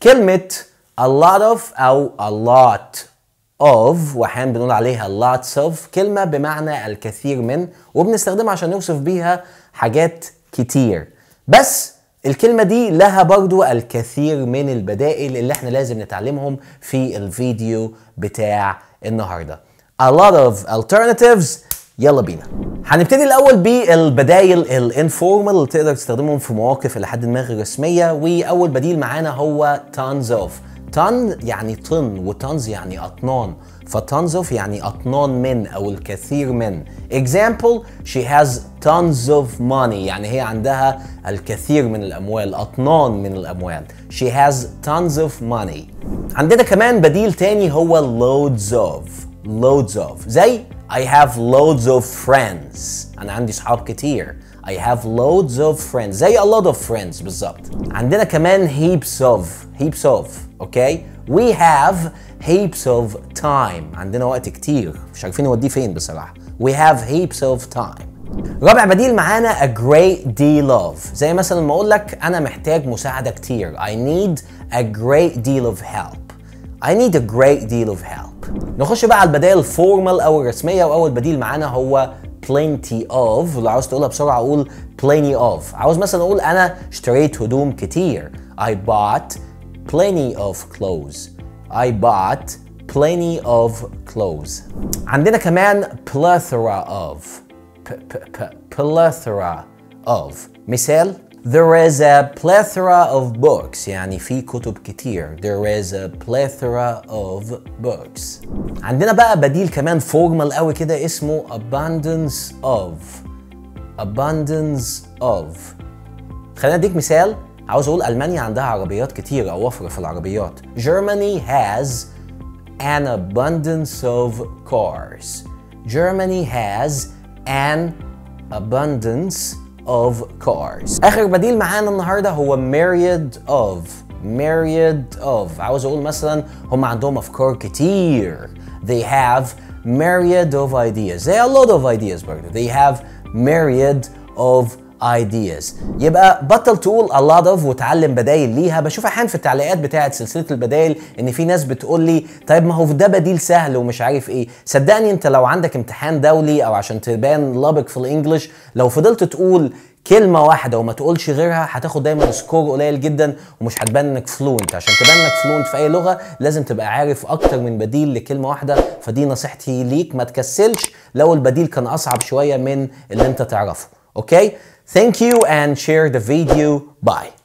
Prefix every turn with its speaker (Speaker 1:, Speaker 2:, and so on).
Speaker 1: كلمة a lot of أو a lot of وأحيانا بنقول عليها lots of كلمة بمعنى الكثير من وبنستخدمها عشان نوصف بيها حاجات كتير بس الكلمة دي لها برضو الكثير من البدائل اللي احنا لازم نتعلمهم في الفيديو بتاع النهاردة a lot of alternatives يلا بينا هنبتدي الاول بالبدايل الانفورمال اللي تقدر تستخدمهم في مواقف الى حد ما غير رسميه واول بديل معانا هو tons of طن يعني طن وتونز يعني اطنان فتونز of يعني اطنان من او الكثير من example she has tons of money يعني هي عندها الكثير من الاموال اطنان من الاموال she has tons of money عندنا كمان بديل تاني هو loads of loads of زي I have loads of friends أنا عندي صحاب كتير I have loads of friends زي a lot of friends بالظبط عندنا كمان heaps of heaps of okay we have heaps of time عندنا وقت كتير مش عارفين نوديه فين بصراحة we have heaps of time رابع بديل معانا a great deal of زي مثلا ما اقول لك انا محتاج مساعدة كتير I need a great deal of help I need a great deal of help نخش بقى على البدائل الفورمال او الرسميه واول بديل معانا هو plenty of لو عاوز تقولها بسرعه اقول plenty of عاوز مثلا اقول انا اشتريت هدوم كتير I bought plenty of clothes I bought plenty of clothes عندنا كمان plethora of P -p -p plethora of مثال There is a plethora of books يعني في كتب كتير There is a plethora of books عندنا بقى بديل كمان فورمال قوي كده اسمه abundance of abundance of خلينا اديك مثال عاوز اقول المانيا عندها عربيات كتير او وفره في العربيات Germany has an abundance of cars Germany has an abundance of cars اخر بديل معانا النهارده هو myriad of myriad of عاوز اقول مثلا هم عندهم افكار كتير they have myriad of ideas they have a lot of ideas برضه they have myriad of ideas يبقى بطل تقول a lot of وتعلم بدايل ليها بشوف احيانا في التعليقات بتاعه سلسله البدايل ان في ناس بتقول لي طيب ما هو ده بديل سهل ومش عارف ايه صدقني انت لو عندك امتحان دولي او عشان تبان لابق في الانجليش لو فضلت تقول كلمة واحدة وما تقولش غيرها هتاخد دايما سكور قليل جدا ومش هتبان انك فلوينت عشان تبان انك فلوينت في اي لغة لازم تبقى عارف اكتر من بديل لكلمة واحدة فدي نصيحتي ليك ما تكسلش لو البديل كان اصعب شوية من اللي انت تعرفه اوكي Thank you and share the video. Bye.